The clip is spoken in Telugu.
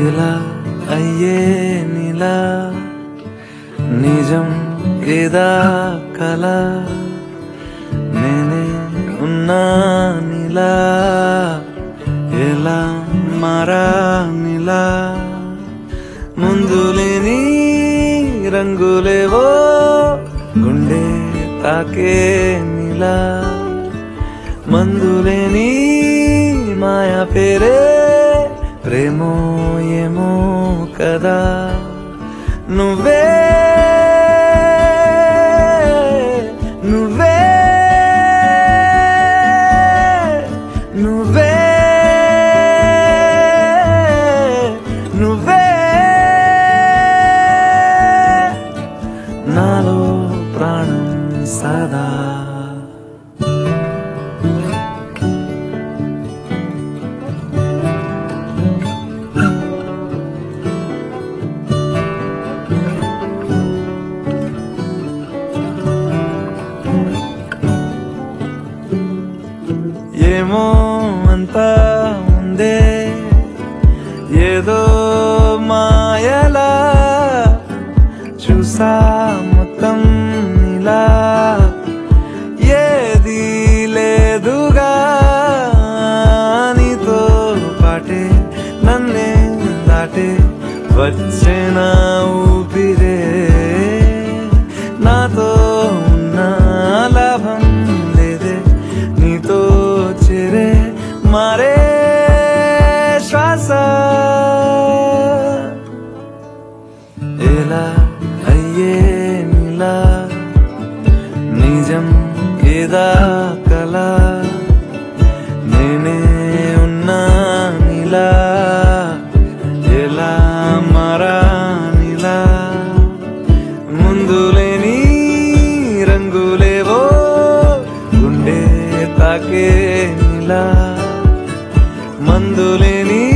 ఎలా అయ్యే నీలా నిజం ఏదా కల నేనే ఉన్నా నీలా ఎలా మారా నీలా ముందు లేని రంగులేవో గుండె తాకే నీలా మందులేని మాయా పేరే ప్రేమో ఏమో కదా నువ్వే నువ్వే నువ్వే నువ్వే నాలో ప్రాణం సదా ఏమో అంతా ఉందే ఏదో మాయలా చూసా మొత్తం ఇలా ఏది లేదుగా నీతో పాటే నన్నే దాటే వచ్చిన ఊపిరే నాతో ఉన్న లాభం లేదే నీతో చేరే మారే శ్వాస ఎలా అయ్యే నీలా నిజం ఏదా కల నేనే ఉన్నా నీలా ఎలా మారా నీలా ముందు లేని రంగులేవో గుండె తాకే నీలా మందులేని